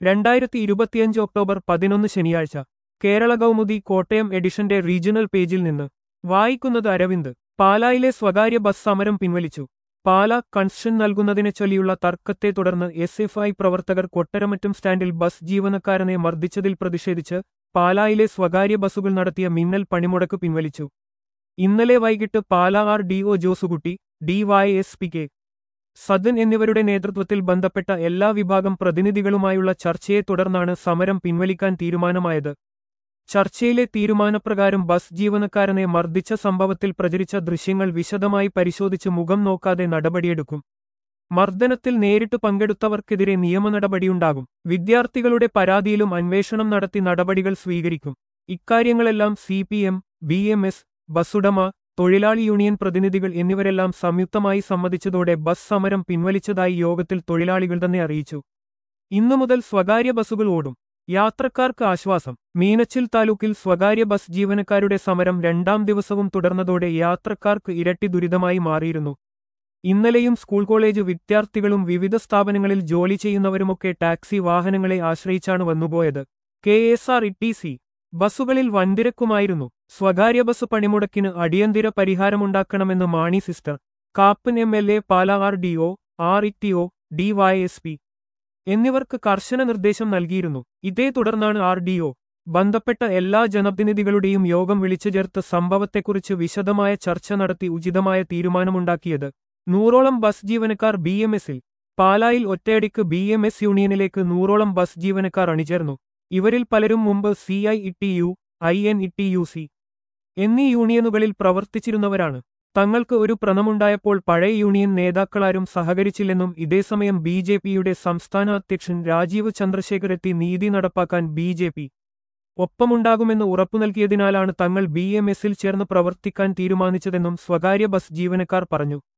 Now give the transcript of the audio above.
രണ്ടായിരത്തി ഇരുപത്തിയഞ്ച് ഒക്ടോബർ പതിനൊന്ന് ശനിയാഴ്ച കേരള കൗമുദി കോട്ടയം എഡിഷന്റെ റീജിയണൽ പേജിൽ നിന്ന് വായിക്കുന്നത് അരവിന്ദ് പാലായിലെ സ്വകാര്യ ബസ് സമരം പിൻവലിച്ചു പാല കൺസ്ഷൻ നൽകുന്നതിനെ ചൊല്ലിയുള്ള തർക്കത്തെ തുടർന്ന് എസ് എഫ് ഐ പ്രവർത്തകർ കൊട്ടരമറ്റം സ്റ്റാൻഡിൽ ബസ് ജീവനക്കാരനെ മർദ്ദിച്ചതിൽ പ്രതിഷേധിച്ച് പാലായിലെ സ്വകാര്യ ബസ്സുകൾ നടത്തിയ മിന്നൽ പണിമുടക്ക് പിൻവലിച്ചു ഇന്നലെ വൈകിട്ട് Pala R D O Josekutty D Y S P K Sadan എന്നിവരുടെ നേതൃത്വത്തിൽ ബന്ധപ്പെട്ട എല്ലാ വിഭാഗം പ്രതിനിധികളുമായുള്ള ചർച്ചയെ തുടർന്നാണ് സമരം പിൻവലിക്കാൻ തീരുമാനമായത് ചർച്ചയിലെ തീരുമാനപ്രകാരം ബസ് ജീവനക്കാരനെ മർദ്ദിച്ച സംഭവത്തിൽ പ്രചരിച്ച ദൃശ്യങ്ങൾ വിശദമായി പരിശോധിച്ച് മുഖം നോക്കാതെ നടപടിയെടുക്കും മർദ്ദനത്തിൽ നേരിട്ട് പങ്കെടുത്തവർക്കെതിരെ നിയമ നടപടിയുണ്ടാകും വിദ്യാർത്ഥികളുടെ പരാതിയിലും അന്വേഷണം നടത്തി നടപടികൾ സ്വീകരിക്കും ഇക്കാര്യങ്ങളെല്ലാം C P M B M S ബസ്സുടമ തൊഴിലാളി യൂണിയൻ പ്രതിനിധികൾ എന്നിവരെല്ലാം സംയുക്തമായി സമ്മതിച്ചതോടെ ബസ് സമരം പിൻവലിച്ചതായി യോഗത്തിൽ തൊഴിലാളികൾ തന്നെ അറിയിച്ചു ഇന്നു മുതൽ സ്വകാര്യ ബസ്സുകൾ ഓടും യാത്രക്കാർക്ക് ആശ്വാസം മീനച്ചിൽ താലൂക്കിൽ സ്വകാര്യ ബസ് ജീവനക്കാരുടെ സമരം രണ്ടാം ദിവസവും തുടർന്നതോടെ യാത്രക്കാർക്ക് ഇരട്ടി ദുരിതമായി മാറിയിരുന്നു ഇന്നലെയും സ്കൂൾ കോളേജ് വിദ്യാർത്ഥികളും വിവിധ സ്ഥാപനങ്ങളിൽ ജോലി ചെയ്യുന്നവരുമൊക്കെ ടാക്സി വാഹനങ്ങളെ ആശ്രയിച്ചാണ് വന്നുപോയത് K S R E C സി ബസ്സുകളിൽ വൻതിരക്കുമായിരുന്നു സ്വകാര്യ ബസ് പണിമുടക്കിന് അടിയന്തര പരിഹാരമുണ്ടാക്കണമെന്ന് Mani sister Kappan M L A Pala R D O R E T O D Y S P എന്നിവർക്ക് കർശന നിർദ്ദേശം നൽകിയിരുന്നു ഇതേ തുടർന്നാണ് ആർ ഡി ഒ ബന്ധപ്പെട്ട എല്ലാ ജനപ്രതിനിധികളുടെയും യോഗം വിളിച്ചു ചേർത്ത് സംഭവത്തെക്കുറിച്ച് വിശദമായ ചർച്ച നടത്തി ഉചിതമായ തീരുമാനമുണ്ടാക്കിയത് നൂറോളം ബസ് ജീവനക്കാർ ബി എം എസിൽ പാലായിൽ ഒറ്റയടിക്ക് ബി എം എസ് യൂണിയനിലേക്ക് നൂറോളം ബസ് ജീവനക്കാർ അണിചേർന്നു ഇവരിൽ പലരും മുമ്പ് C I E T U I N E T U C എന്നീ യൂണിയനുകളിൽ പ്രവർത്തിച്ചിരുന്നവരാണ് തങ്ങൾക്ക് ഒരു പ്രണമുണ്ടായപ്പോൾ പഴയ യൂണിയൻ നേതാക്കളാരും സഹകരിച്ചില്ലെന്നും ഇതേസമയം ബി ജെ പിയുടെ സംസ്ഥാന അധ്യക്ഷൻ രാജീവ് ചന്ദ്രശേഖർ എത്തി നീതി നടപ്പാക്കാൻ ബി ജെ പി ഒപ്പമുണ്ടാകുമെന്ന് ഉറപ്പു നൽകിയതിനാലാണ് തങ്ങൾ ബി എം എസിൽ ചേർന്ന് പ്രവർത്തിക്കാൻ തീരുമാനിച്ചതെന്നും സ്വകാര്യ ബസ് ജീവനക്കാർ പറഞ്ഞു